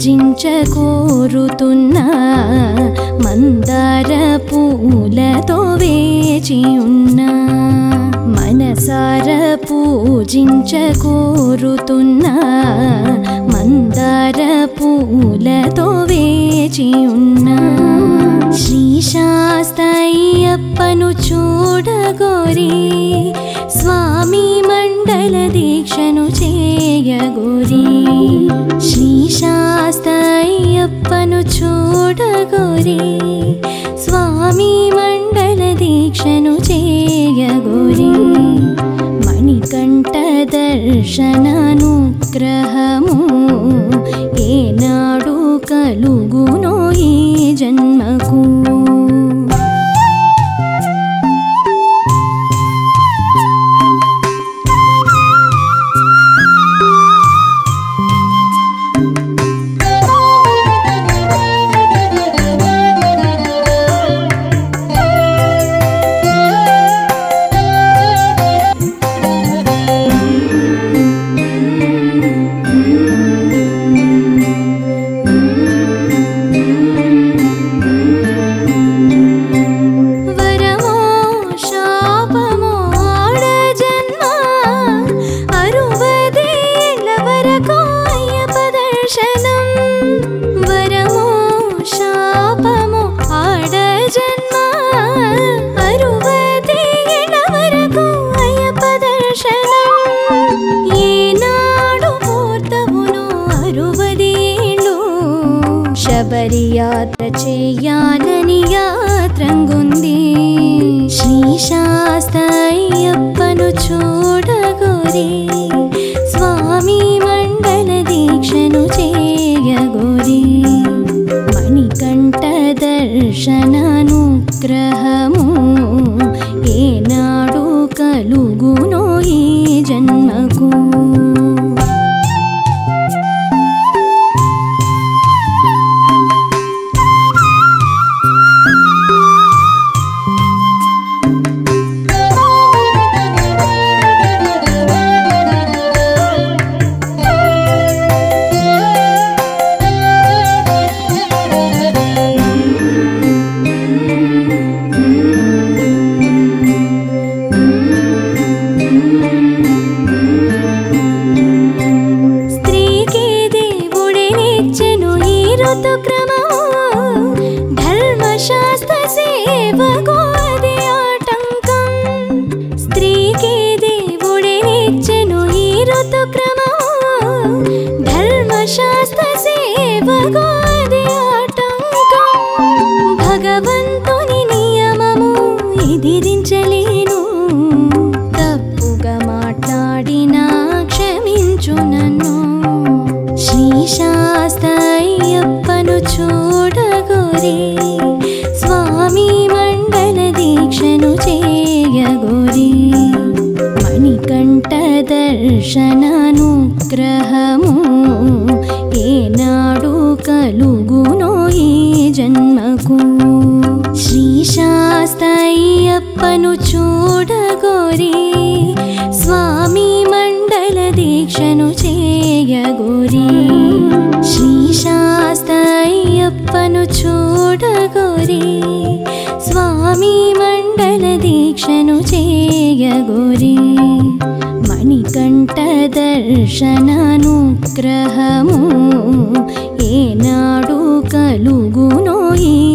పూజించకోరుతున్నా మందార పూలతో వేచి ఉన్నా మనసార పూజించకోరుతున్నా మందార పూలతో వేచి ఉన్నా శ్రీశాస్తయ్యప్పను చూడగోరి స్వామి మండల దీక్షను చేయగోరి శ్రీశాస్తయ్యప్పను చూడగోరి స్వామి మండల దీక్షను చేయగోరి మణికంఠ దర్శనానుగ్రహము ఏనాడు కలుగునో ఈ జన్మకు వరమో శాపమో ఆడ జన్మ అరువదేళ్ల వరకు అయ్యప్ప దర్శనం వరమో శాపమో ఆడ జన్మ అరువదేళ్ల వరకు అయ్యప్ప దర్శనం ఏనాడు పూర్తవునో అరువదేళ్ళు శబరి యాత్ర చెయ్యాలని యాత్రంగుంది శ్రీశాస్తయ్యప్పను చూడగోరి స్వామి మండల దీక్షను చేయగోరి మణికంఠ దర్శనానుగ్రహము ఏనాడు కలుగునో ఈ జన్మకు స్త్రీకి దేవుడే నిచ్చెను ఈ ఋతుక్రమము ధర్మశాస్త్ర సేవకు అది ఆటంకం స్త్రీకి దేవుడే నిచ్చెను ఈ ఋతుక్రమము ధర్మశాస్త్ర సేవకు అది ఆటంకం భగవంతుని నియమము ఎదిరించలేను తప్పుగా మాట్లాడినా క్షమించు నన్ను శ్రీశాస్తయ్యప్పను చూడగోరి స్వామి మండల దీక్షను చేయగోరి మణికంఠ దర్శనానుగ్రహము ఏనాడు కలుగునో ఈ జన్మకు శ్రీశాస్తయ్యప్పను చూడగోరి స్వామి మండల దీక్షను చేయగోరి శ్రీశాస్తయ్యప్పను చూడగోరి స్వామి మండల దీక్షను చేయగోరి మణికంఠ దర్శనానుగ్రహము ఏనాడు కలుగునో ఈ